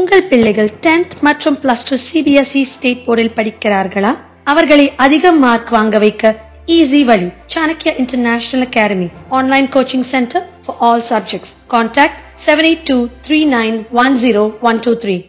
உங்கள் பிள்ளைகள் 10th மற்றும் பிளஸ் டூ சிபிஎஸ்இ ஸ்டேட் போர்டில் படிக்கிறார்களா அவர்களை அதிக மார்க் வாங்க வைக்க ஈஸி வழி Chanakya international academy online coaching centre for all subjects contact seven eight two three nine one zero one two three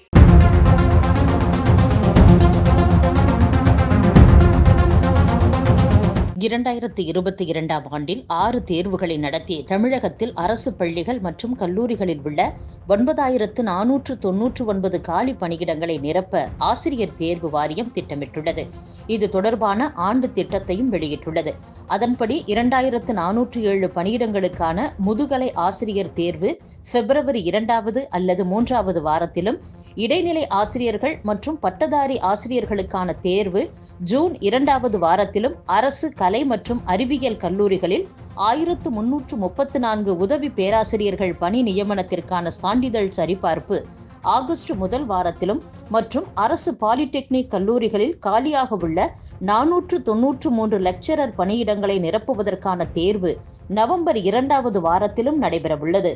இரண்டாயிரத்தி இருபத்தி இரண்டாம் ஆண்டில் ஆறு தேர்வுகளை நடத்தி தமிழகத்தில் அரசு பள்ளிகள் மற்றும் கல்லூரிகளில் உள்ள ஒன்பதாயிரத்து நானூற்று தொன்னூற்று ஒன்பது காலி பணியிடங்களை நிரப்ப ஆசிரியர் தேர்வு வாரியம் திட்டமிட்டுள்ளது இது தொடர்பான ஆண்டு திட்டத்தையும் வெளியிட்டுள்ளது அதன்படி இரண்டாயிரத்து நானூற்று ஏழு பணியிடங்களுக்கான முதுகலை ஆசிரியர் தேர்வு பிப்ரவரி இரண்டாவது அல்லது மூன்றாவது வாரத்திலும் இடைநிலை ஆசிரியர்கள் மற்றும் பட்டதாரி ஆசிரியர்களுக்கான தேர்வு ஜூன் இரண்டாவது வாரத்திலும் அரசு கலை மற்றும் அறிவியல் கல்லூரிகளில் ஆயிரத்து முன்னூற்று முப்பத்து நான்கு உதவி பேராசிரியர்கள் பணி நியமனத்திற்கான சான்றிதழ் சரிபார்ப்பு ஆகஸ்ட் முதல் வாரத்திலும் மற்றும் அரசு பாலிடெக்னிக் கல்லூரிகளில் காலியாக உள்ள நானூற்று தொன்னூற்று மூன்று லெக்சரர் பணியிடங்களை நிரப்புவதற்கான தேர்வு நவம்பர் இரண்டாவது வாரத்திலும் நடைபெறவுள்ளது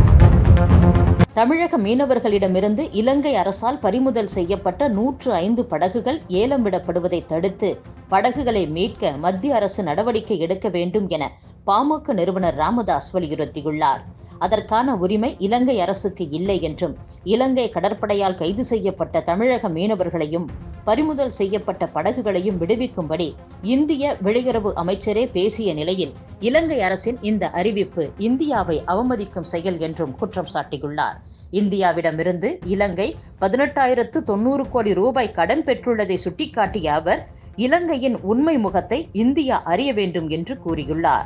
தமிழக மீனவர்களிடமிருந்து இலங்கை அரசால் பறிமுதல் செய்யப்பட்ட நூற்று ஐந்து படகுகள் ஏலம் விடப்படுவதை தடுத்து படகுகளை மீட்க மத்திய அரசு நடவடிக்கை எடுக்க வேண்டும் என பாமக நிறுவனர் ராமதாஸ் வலியுறுத்தியுள்ளார் அதற்கான உரிமை இலங்கை அரசுக்கு இல்லை என்றும் இலங்கை கடற்படையால் கைது செய்யப்பட்ட தமிழக மீனவர்களையும் பறிமுதல் செய்யப்பட்ட படகுகளையும் விடுவிக்கும்படி இந்திய வெளியுறவு அமைச்சரே பேசிய நிலையில் இலங்கை அரசின் இந்த அறிவிப்பு இந்தியாவை அவமதிக்கும் செயல் என்றும் குற்றம் சாட்டியுள்ளார் இந்தியாவிடமிருந்து இலங்கை பதினெட்டாயிரத்து தொன்னூறு கோடி ரூபாய் கடன் பெற்றுள்ளதை சுட்டிக்காட்டிய அவர் இலங்கையின் உண்மை முகத்தை இந்தியா அறிய வேண்டும் என்று கூறியுள்ளார்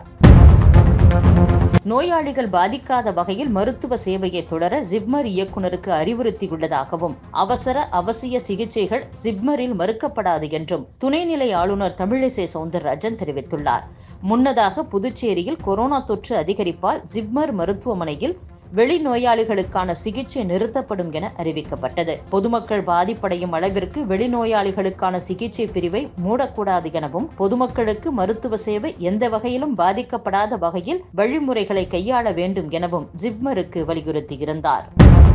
நோயாளிகள் பாதிக்காத வகையில் மருத்துவ சேவையை தொடர ஜிப்மர் இயக்குநருக்கு அறிவுறுத்தியுள்ளதாகவும் அவசர அவசிய சிகிச்சைகள் ஜிப்மரில் மறுக்கப்படாது என்றும் துணைநிலை ஆளுநர் தமிழிசை சவுந்தரராஜன் தெரிவித்துள்ளார் முன்னதாக புதுச்சேரியில் கொரோனா தொற்று அதிகரிப்பால் ஜிப்மர் மருத்துவமனையில் வெளிநோயாளிகளுக்கான சிகிச்சை நிறுத்தப்படும் என அறிவிக்கப்பட்டது பொதுமக்கள் பாதிப்படையும் அளவிற்கு வெளிநோயாளிகளுக்கான சிகிச்சை பிரிவை மூடக்கூடாது எனவும் பொதுமக்களுக்கு மருத்துவ சேவை எந்த வகையிலும் பாதிக்கப்படாத வகையில் வழிமுறைகளை கையாள வேண்டும் எனவும் ஜிப்மருக்கு வலியுறுத்தியிருந்தார்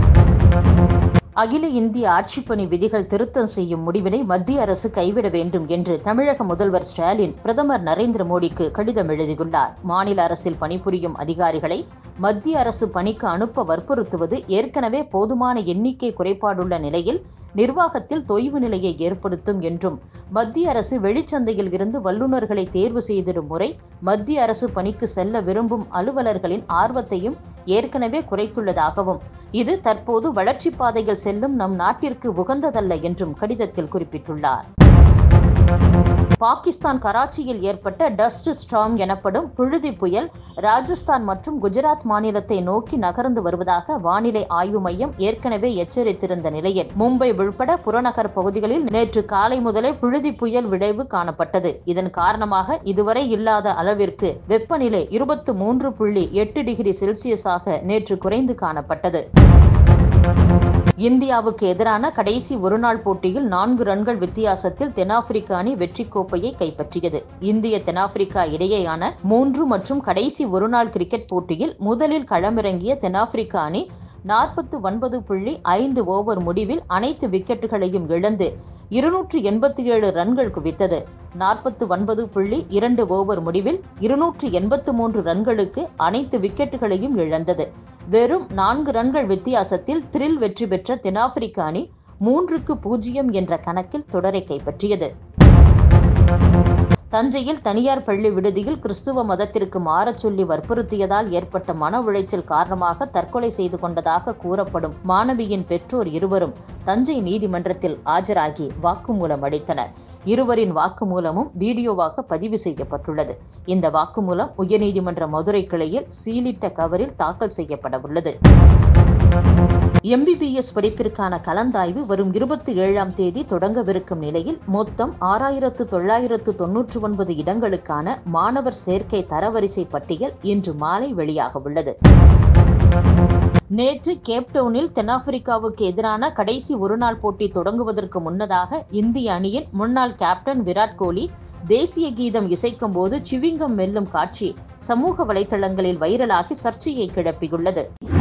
அகில இந்திய ஆட்சிப்பணி விதிகள் திருத்தம் செய்யும் முடிவினை மத்திய அரசு கைவிட வேண்டும் என்று தமிழக முதல்வர் ஸ்டாலின் பிரதமர் நரேந்திர மோடிக்கு கடிதம் எழுதியுள்ளார் மாநில அரசில் பணிபுரியும் அதிகாரிகளை மத்திய அரசு பணிக்கு அனுப்ப வற்புறுத்துவது ஏற்கனவே போதுமான எண்ணிக்கை குறைபாடுள்ள நிலையில் நிர்வாகத்தில் தொய்வு நிலையை ஏற்படுத்தும் என்றும் மத்திய அரசு வெளிச்சந்தையில் இருந்து வல்லுநர்களை தேர்வு செய்திடும் முறை மத்திய அரசு பணிக்கு செல்ல விரும்பும் அலுவலர்களின் ஆர்வத்தையும் ஏற்கனவே குறைத்துள்ளதாகவும் இது தற்போது வளர்ச்சிப் பாதையில் செல்லும் நம் நாட்டிற்கு உகந்ததல்ல என்றும் கடிதத்தில் குறிப்பிட்டுள்ளார் பாகிஸ்தான் கராச்சியில் ஏற்பட்ட டஸ்ட் ஸ்டாம் எனப்படும் புழுதி புயல் ராஜஸ்தான் மற்றும் குஜராத் மாநிலத்தை நோக்கி நகர்ந்து வருவதாக வானிலை ஆய்வு மையம் ஏற்கனவே எச்சரித்திருந்த நிலையில் மும்பை உள்பட புறநகர் பகுதிகளில் நேற்று காலை முதலே புழுதி புயல் விளைவு காணப்பட்டது இதன் காரணமாக இதுவரை இல்லாத அளவிற்கு வெப்பநிலை இருபத்து மூன்று புள்ளி எட்டு டிகிரி செல்சியஸாக நேற்று குறைந்து காணப்பட்டது இந்தியாவுக்கு எதிரான கடைசி ஒருநாள் போட்டியில் நான்கு ரன்கள் வித்தியாசத்தில் தென்னாப்பிரிக்க அணி வெற்றி கோப்பையை கைப்பற்றியது இந்திய தென்னாப்பிரிக்கா இடையேயான மூன்று மற்றும் கடைசி ஒருநாள் கிரிக்கெட் போட்டியில் முதலில் களமிறங்கிய தென்னாப்பிரிக்க அணி நாற்பத்து ஒன்பது புள்ளி ஐந்து ஓவர் முடிவில் அனைத்து விக்கெட்டுகளையும் இழந்து இருநூற்று எண்பத்தி ஏழு ரன்கள் குவித்தது நாற்பத்து ஒன்பது புள்ளி இரண்டு ஓவர் முடிவில் இருநூற்று எண்பத்து மூன்று ரன்களுக்கு அனைத்து விக்கெட்டுகளையும் இழந்தது வெறும் நான்கு ரன்கள் வித்தியாசத்தில் த்ரில் வெற்றி பெற்ற தென்னாப்பிரிக்க அணி மூன்றுக்கு பூஜ்ஜியம் என்ற கணக்கில் தொடரை கைப்பற்றியது தஞ்சையில் தனியார் பள்ளி விடுதியில் கிறிஸ்துவ மதத்திற்கு மாறச் சொல்லி வற்புறுத்தியதால் ஏற்பட்ட மன உளைச்சல் காரணமாக தற்கொலை செய்து கொண்டதாக கூறப்படும் மாணவியின் பெற்றோர் இருவரும் தஞ்சை நீதிமன்றத்தில் ஆஜராகி வாக்குமூலம் அளித்தனர் இருவரின் வாக்குமூலமும் வீடியோவாக பதிவு செய்யப்பட்டுள்ளது இந்த வாக்குமூலம் உயர்நீதிமன்ற மதுரை கிளையில் சீலிட்ட கவரில் தாக்கல் செய்யப்பட உள்ளது எம்பிபிஎஸ் படிப்பிற்கான கலந்தாய்வு வரும் இருபத்தி ஏழாம் தேதி தொடங்கவிருக்கும் நிலையில் மொத்தம் ஆறாயிரத்து தொள்ளாயிரத்து தொன்னூற்று ஒன்பது இடங்களுக்கான மாணவர் சேர்க்கை தரவரிசை பட்டியல் இன்று மாலை வெளியாக உள்ளது நேற்று கேப்டவுனில் தென்னாப்பிரிக்காவுக்கு எதிரான கடைசி ஒருநாள் போட்டி தொடங்குவதற்கு முன்னதாக இந்திய அணியின் முன்னாள் கேப்டன் விராட் கோலி தேசிய கீதம் இசைக்கும் போது சிவிங்கம் மெல்லும் காட்சி சமூக வலைதளங்களில் வைரலாகி சர்ச்சையை கிளப்பியுள்ளது